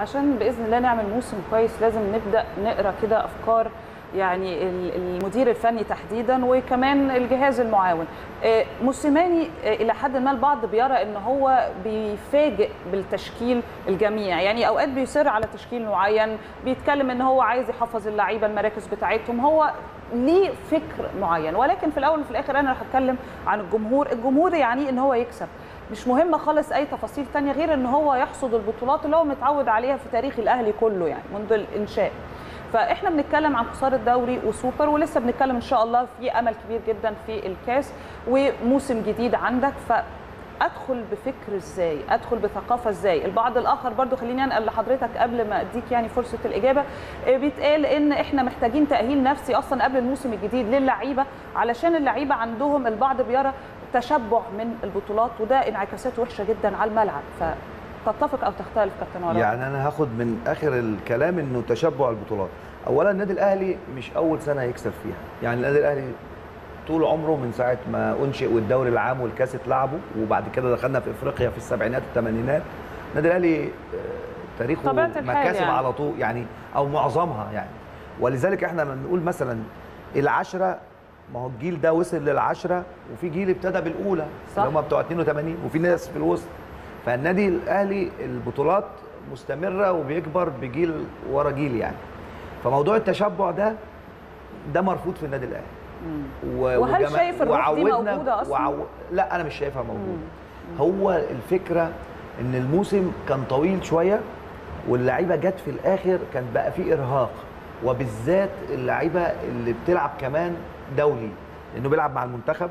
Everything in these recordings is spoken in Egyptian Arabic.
عشان باذن الله نعمل موسم كويس لازم نبدا نقرا كده افكار يعني ال- المدير الفني تحديدا وكمان الجهاز المعاون آه، موسيماني آه، الى حد ما البعض بيرى ان هو بيفاجئ بالتشكيل الجميع يعني اوقات بيصر على تشكيل معين بيتكلم ان هو عايز يحفظ اللعيبه المراكز بتاعتهم هو ليه فكر معين ولكن في الاول وفي الاخر انا هتكلم عن الجمهور الجمهور يعني ان هو يكسب مش مهمه خالص اي تفاصيل تانية غير ان هو يحصد البطولات اللي هو متعود عليها في تاريخ الاهلي كله يعني منذ الانشاء فاحنا بنتكلم عن خساره دوري وسوبر ولسه بنتكلم ان شاء الله في امل كبير جدا في الكاس وموسم جديد عندك ف ادخل بفكر ازاي ادخل بثقافه ازاي البعض الاخر برضو خليني انقل لحضرتك قبل ما اديك يعني فرصه الاجابه آه، بيتقال ان احنا محتاجين تاهيل نفسي اصلا قبل الموسم الجديد للعيبه علشان اللعيبه عندهم البعض بيرى تشبع من البطولات وده انعكاسات وحشه جدا على الملعب فتتفق او تختلف كابتن وراء يعني انا هاخد من اخر الكلام انه تشبع البطولات اولا النادي الاهلي مش اول سنه يكسب فيها يعني النادي الاهلي طول عمره من ساعه ما انشئ والدوري العام والكاس اتلعبوا وبعد كده دخلنا في افريقيا في السبعينات الثمانينات النادي الاهلي آه، تاريخه طبيعة الحال مكاسب يعني. على طول يعني او معظمها يعني ولذلك احنا لما بنقول مثلا العشره ما هو الجيل ده وصل للعشره وفي جيل ابتدى بالاولى صح. اللي هم بتوع 82 وفي ناس في الوسط فالنادي الاهلي البطولات مستمره وبيكبر بجيل ورا جيل يعني فموضوع التشبع ده ده مرفوض في النادي الاهلي و- وهل وجما- شايف الروح دي وعودنا- موجودة أصلاً؟ وعو... لا انا مش شايفها موجوده هو الفكره ان الموسم كان طويل شويه واللعيبه جت في الاخر كان بقى في ارهاق وبالذات اللعيبه اللي بتلعب كمان دولي لانه بيلعب مع المنتخب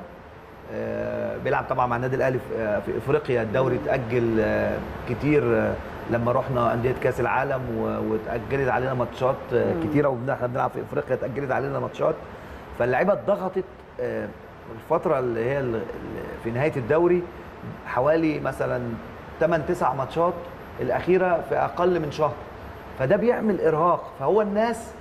آه، بيلعب طبعا مع النادي الاهلي في- آه، في افريقيا الدوري اتاجل آه، كتير آه، لما رحنا انديه كاس العالم و- واتاجلت علينا ماتشات آه، كتيره واحنا بنلعب في افريقيا اتاجلت علينا ماتشات فاللعيبه اتضغطت آه، الفتره اللي هي ال- ال- في نهايه الدوري حوالي مثلا 8 9 ماتشات الاخيره في اقل من شهر فده بيعمل ارهاق فهو الناس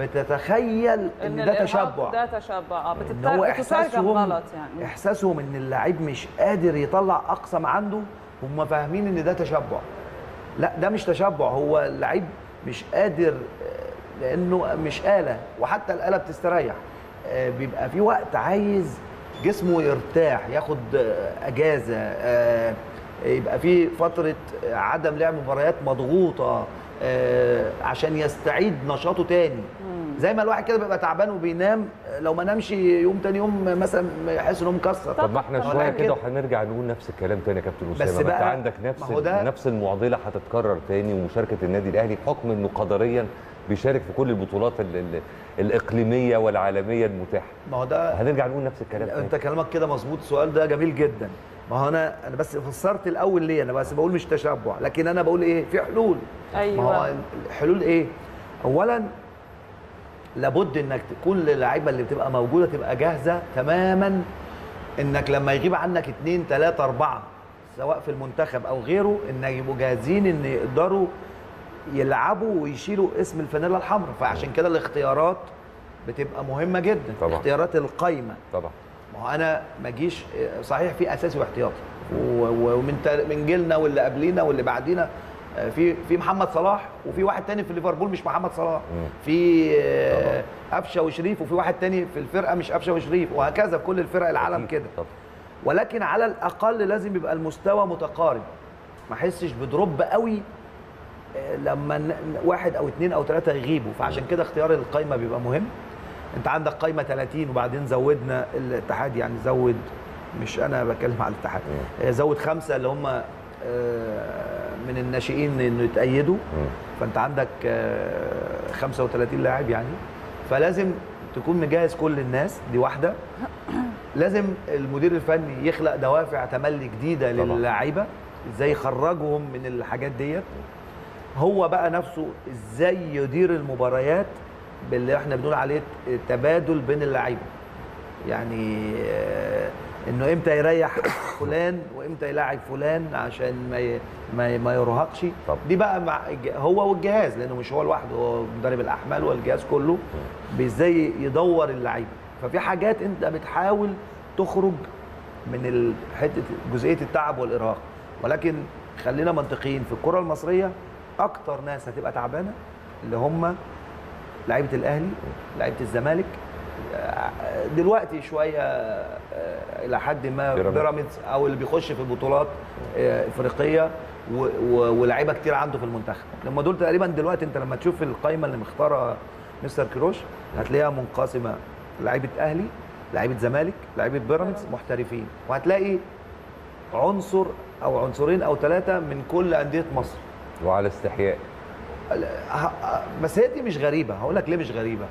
بتتخيل ان, ده الإرهاق تشبع ده تشبع اه ان بتت- هو بتترجم احساسهم غلط يعني احساسهم ان اللعيب مش قادر يطلع اقصى ما عنده هم فاهمين ان ده تشبع لا ده مش تشبع هو اللعيب مش قادر آه، لانه مش آلة وحتى الآلة بتستريح آه، بيبقى في وقت عايز جسمه يرتاح ياخد آه، اجازه آه، يبقى في فتره آه، عدم لعب مباريات مضغوطه آه، عشان يستعيد نشاطه تاني زي ما الواحد كده بيبقى تعبان وبينام آه، لو ما نامش يوم تاني يوم مثلا يحس انه مكسر طب ما احنا طب شويه ولكن- كده وهنرجع نقول نفس الكلام تاني يا كابتن بس اسامه ما انت بقى- عندك نفس ما هو ده- نفس المعضله هتتكرر تاني ومشاركه النادي الاهلي بحكم انه قدريا بيشارك في كل البطولات ال ال الاقليميه والعالميه المتاحه ما هو ده هنرجع نقول نفس الكلام تاني انت كلامك كده مظبوط السؤال ده جميل جدا ما هو انا انا بس فسرت الاول ليه انا بس بقول مش تشبع لكن انا بقول ايه في حلول ما هو ايوه الحلول ايه اولا لابد انك تكون اللعيبه اللي بتبقى موجوده تبقى جاهزه تماما انك لما يغيب عنك اثنين ثلاثه اربعه سواء في المنتخب او غيره ان يبقوا جاهزين ان يقدروا يلعبوا ويشيلوا اسم الفانيلا الحمراء فعشان كده الاختيارات بتبقى مهمه جدا طبعا. اختيارات القايمه طبعا ما هو انا ما اجيش صحيح في اساسي واحتياطي و- و- ومن تا- من جيلنا واللي قبلينا واللي بعدينا آه، في في محمد صلاح وفي واحد تاني في ليفربول مش محمد صلاح مم. في آه، قفشه وشريف وفي واحد تاني في الفرقه مش قفشه وشريف وهكذا في كل الفرق العالم أكيد. كده طبعا ولكن على الاقل لازم يبقى المستوى متقارب ما احسش بدروب قوي آه، لما ن- واحد او اثنين او ثلاثه يغيبوا فعشان كده اختيار القايمه بيبقى مهم انت عندك قايمه 30 وبعدين زودنا الاتحاد يعني زود مش انا بتكلم على الاتحاد آه، زود خمسه اللي هم آه، من الناشئين انه يتأيدوا مم. فانت عندك آه، 35 لاعب يعني فلازم تكون مجهز كل الناس دي واحده لازم المدير الفني يخلق دوافع تملي جديده طبعا. للعيبه ازاي يخرجهم من الحاجات ديت هو بقى نفسه ازاي يدير المباريات باللي احنا بنقول عليه تبادل بين اللعيبه يعني آه، انه امتى يريح فلان وامتى يلاعب فلان عشان ما ي- ما ي- ما يرهقش طبعا. دي بقى مع الج- هو والجهاز لانه مش هو لوحده هو مدرب الاحمال والجهاز كله ازاي يدور اللعيبه ففي حاجات انت بتحاول تخرج من ال- حته جزئيه التعب والارهاق ولكن خلينا منطقيين في الكره المصريه اكتر ناس هتبقى تعبانه اللي هم لعيبه الاهلي لعيبه الزمالك آه، دلوقتي شويه آه، الى حد ما بيراميدز. بيراميدز او اللي بيخش في بطولات آه، افريقيه و- و- ولاعيبه كتير عنده في المنتخب لما دول تقريبا دلوقتي انت لما تشوف القائمه اللي مختارها مستر كروش هتلاقيها منقسمه لعيبه اهلي لعيبه زمالك لعيبه بيراميدز محترفين وهتلاقي عنصر او عنصرين او ثلاثه من كل انديه مصر وعلى استحياء ه- بس هي دي مش غريبه هقول لك ليه مش غريبه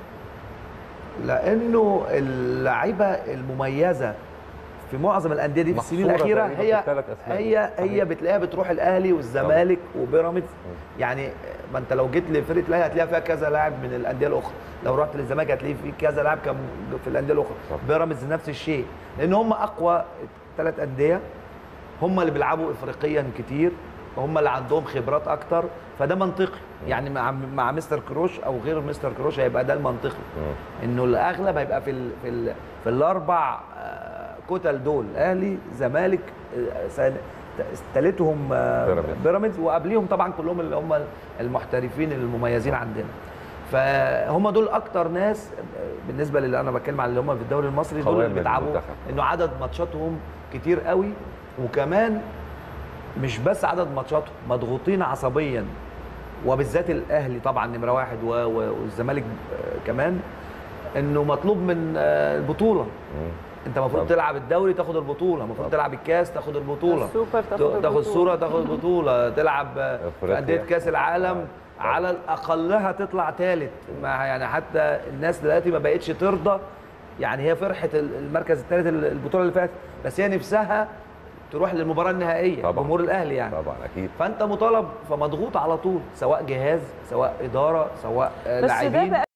لانه اللعيبه المميزه في معظم الانديه دي في السنين محصورة الاخيره تقريباً في هي الثلاث أسماء. هي هي صحيح. بتلاقيها بتروح الاهلي والزمالك وبيراميدز يعني ما انت لو جيت لفرقه الاهلي هتلاقيها فيها كذا لاعب من الانديه الاخرى لو رحت للزمالك هتلاقي في كذا لاعب كان في الانديه الاخرى صح. بيراميدز نفس الشيء لان هم اقوى ثلاث انديه هم اللي بيلعبوا افريقيا كتير هم اللي عندهم خبرات اكتر فده منطقي يعني مع مع مستر كروش او غير مستر كروش هيبقى ده المنطقي مم. انه الاغلب هيبقى في ال في ال في الاربع آه، كتل دول اهلي زمالك آه، سن- ثالثهم آه، بيراميدز. بيراميدز وقبليهم طبعا كلهم اللي هم المحترفين المميزين عندنا فهم دول اكتر ناس آه، بالنسبه للي انا بتكلم على اللي هم في الدوري المصري دول قوام اللي بيتعبوا المنتخب. انه عدد ماتشاتهم كتير قوي وكمان مش بس عدد ماتشاتهم مضغوطين عصبيا وبالذات الاهلي طبعا نمره واحد و- و- والزمالك آه، كمان انه مطلوب من آه، البطوله مم. انت المفروض طبعا. تلعب الدوري تاخد البطوله المفروض طبعا. تلعب الكاس تاخد البطوله السوبر تاخد تاخد البطولة. الصوره تاخد البطوله تلعب آه، في أفريقيا. انديه كاس العالم آه. على الاقلها تطلع ثالث يعني حتى الناس دلوقتي ما بقتش ترضى يعني هي فرحه المركز الثالث البطوله اللي فاتت بس هي نفسها تروح للمباراه النهائيه طبعا. جمهور الاهلي يعني طبعا اكيد فانت مطالب فمضغوط على طول سواء جهاز سواء اداره سواء آه، بس ده لاعبين بقى